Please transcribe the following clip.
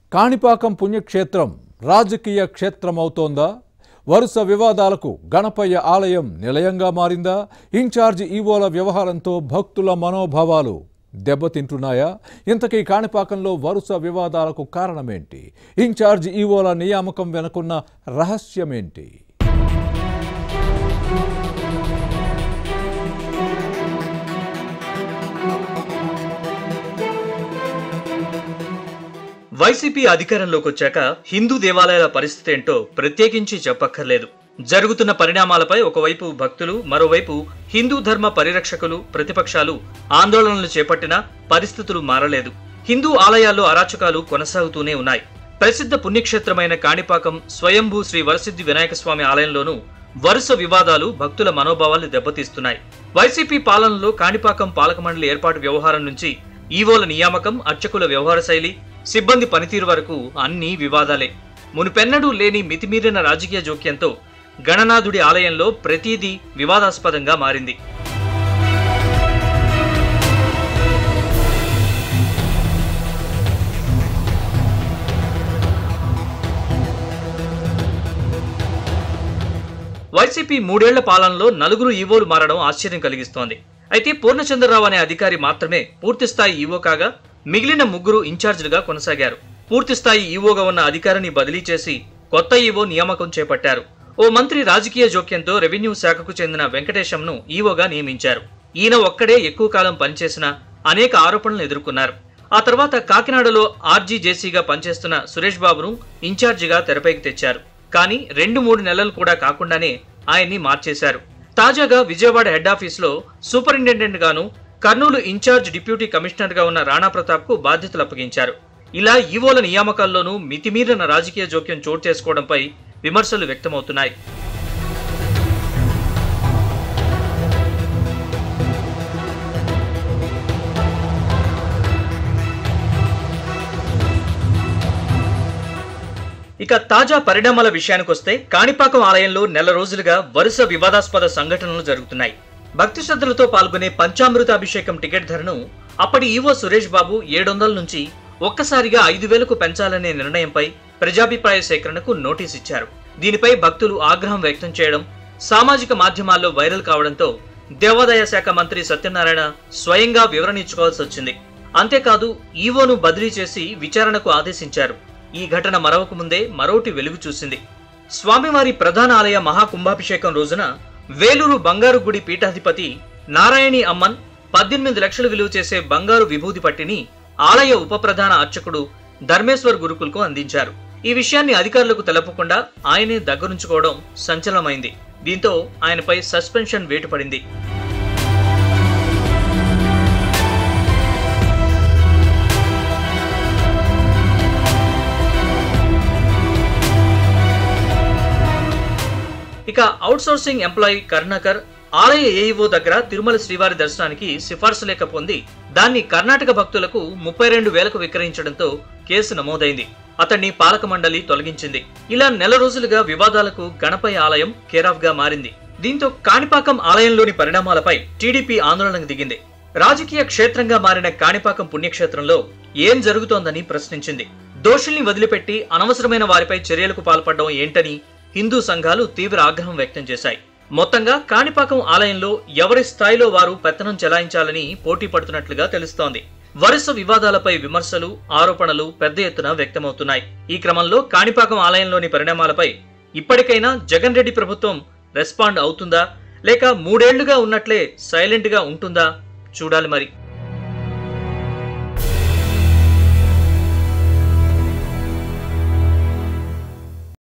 కాణిపాకం పుణ్యక్షేత్రం రాజకీయ క్షేత్రం అవుతోందా వరుస వివాదాలకు గణపయ్య ఆలయం నిలయంగా మారిందా ఇన్ఛార్జి ఈవోల వ్యవహారంతో భక్తుల మనోభావాలు దెబ్బతింటున్నాయా ఇంతకీ కాణిపాకంలో వరుస వివాదాలకు కారణమేంటి ఇన్ఛార్జి ఈవోల నియామకం వెనుకున్న రహస్యమేంటి వైసీపీ అధికారంలోకి వచ్చాక హిందూ దేవాలయాల పరిస్థితి ఏంటో ప్రత్యేకించి చెప్పక్కర్లేదు జరుగుతున్న పరిణామాలపై ఒకవైపు భక్తులు మరోవైపు హిందూ ధర్మ పరిరక్షకులు ప్రతిపక్షాలు ఆందోళనలు చేపట్టినా పరిస్థితులు మారలేదు హిందూ ఆలయాల్లో అరాచకాలు కొనసాగుతూనే ఉన్నాయి ప్రసిద్ధ పుణ్యక్షేత్రమైన కాణిపాకం స్వయంభూ శ్రీ వరసిద్ధి వినాయక స్వామి ఆలయంలోనూ వరుస వివాదాలు భక్తుల మనోభావాలు దెబ్బతీస్తున్నాయి వైసీపీ పాలనలో కాణిపాకం పాలక మండలి ఏర్పాటు వ్యవహారం నుంచి ఈవోల నియామకం అర్చకుల వ్యవహార శైలి సిబ్బంది పనితీరు వరకు అన్నీ వివాదాలే మునుపెన్నడూ లేని మితిమీరిన రాజకీయ జోక్యంతో గణనాథుడి ఆలయంలో ప్రతిదీ వివాదాస్పదంగా మారింది వైసీపీ మూడేళ్ల పాలనలో నలుగురు ఈవోలు మారడం ఆశ్చర్యం కలిగిస్తోంది అయితే పూర్ణచంద్రరావు అనే అధికారి మాత్రమే పూర్తిస్థాయి ఈవో కాగా మిగిలిన ముగ్గురు ఇన్ఛార్జీలుగా కొనసాగారు పూర్తిస్థాయి ఈవోగా ఉన్న అధికారిని బదిలీ చేసి కొత్త ఈవో నియామకం చేపట్టారు ఓ మంత్రి రాజకీయ జోక్యంతో రెవెన్యూ శాఖకు చెందిన వెంకటేశంను ఈవోగా నియమించారు ఈయన ఒక్కడే ఎక్కువ కాలం పనిచేసిన అనేక ఆరోపణలు ఎదుర్కొన్నారు ఆ తర్వాత కాకినాడలో ఆర్జీజేసీగా పనిచేస్తున్న సురేష్ బాబును ఇన్ఛార్జిగా తెరపైకి తెచ్చారు కానీ రెండు మూడు నెలలు కూడా కాకుండానే ఆయన్ని మార్చేశారు తాజాగా విజయవాడ హెడ్ ఆఫీస్లో సూపరింటెండెంట్ గాను కర్నూలు ఇన్ఛార్జ్ డిప్యూటీ కమిషనర్ గా ఉన్న రాణా ప్రతాప్ కు బాధ్యతలు అప్పగించారు ఇలా ఈవోల నియామకాల్లోనూ మితిమీరిన రాజకీయ జోక్యం చోటు చేసుకోవడంపై విమర్శలు వ్యక్తమవుతున్నాయి ఇక తాజా పరిణామాల విషయానికొస్తే కాణిపాకం ఆలయంలో నెల రోజులుగా వరుస వివాదాస్పద సంఘటనలు జరుగుతున్నాయి భక్తి శ్రద్ధలతో పాల్గొనే పంచామృత అభిషేకం టికెట్ ధరను అప్పటి ఈవో సురేష్ బాబు ఏడు వందల నుంచి ఒక్కసారిగా ఐదు వేలకు పెంచాలనే నిర్ణయంపై ప్రజాభిప్రాయ సేకరణకు నోటీస్ ఇచ్చారు దీనిపై భక్తులు ఆగ్రహం వ్యక్తం చేయడం సామాజిక మాధ్యమాల్లో వైరల్ కావడంతో దేవాదాయ శాఖ మంత్రి సత్యనారాయణ స్వయంగా వివరణ ఇచ్చుకోవాల్సి వచ్చింది అంతేకాదు ఈవోను బదిలీ చేసి విచారణకు ఆదేశించారు ఈ ఘటన మరవక ముందే మరోటి వెలుగు చూసింది స్వామివారి ప్రధాన ఆలయ మహాకుంభాభిషేకం రోజున వేలూరు బంగారు గుడి పీఠాధిపతి నారాయణి అమ్మన్ పద్దెనిమిది లక్షలు విలువ చేసే బంగారు విభూది పట్టిని ఆలయ ఉప ప్రధాన అర్చకుడు ధర్మేశ్వర్ గురుకుల్కు అందించారు ఈ విషయాన్ని అధికారులకు తెలపకుండా ఆయనే దగ్గరుంచుకోవడం సంచలనమైంది దీంతో ఆయనపై సస్పెన్షన్ వేటు పడింది ఇక అవుట్సోర్సింగ్ ఎంప్లాయీ కరుణాకర్ ఆలయ ఏఈఓ దగ్గర తిరుమల శ్రీవారి దర్శనానికి సిఫార్సు లేక పొంది దాన్ని కర్ణాటక భక్తులకు ముప్పై రెండు వేలకు విక్రయించడంతో కేసు నమోదైంది అతన్ని పాలక మండలి తొలగించింది ఇలా నెల రోజులుగా వివాదాలకు గణపయ్య ఆలయం కేరాఫ్ గా మారింది దీంతో కాణిపాకం ఆలయంలోని పరిణామాలపై టీడీపీ ఆందోళనకు దిగింది రాజకీయ క్షేత్రంగా మారిన కాణిపాకం పుణ్యక్షేత్రంలో ఏం జరుగుతోందని ప్రశ్నించింది దోషుల్ని వదిలిపెట్టి అనవసరమైన వారిపై చర్యలకు పాల్పడడం ఏంటని హిందూ సంఘాలు తీవ్ర ఆగ్రహం వ్యక్తం చేశాయి మొత్తంగా కాణిపాకం ఆలయంలో ఎవరి స్థాయిలో వారు పెత్తనం చెలాయించాలని పోటీ పడుతున్నట్లుగా తెలుస్తోంది వరుస వివాదాలపై విమర్శలు ఆరోపణలు పెద్ద ఎత్తున వ్యక్తమవుతున్నాయి ఈ క్రమంలో కాణిపాకం ఆలయంలోని పరిణామాలపై ఇప్పటికైనా జగన్ రెడ్డి ప్రభుత్వం రెస్పాండ్ అవుతుందా లేక మూడేళ్లుగా ఉన్నట్లే సైలెంట్ గా ఉంటుందా చూడాలి మరి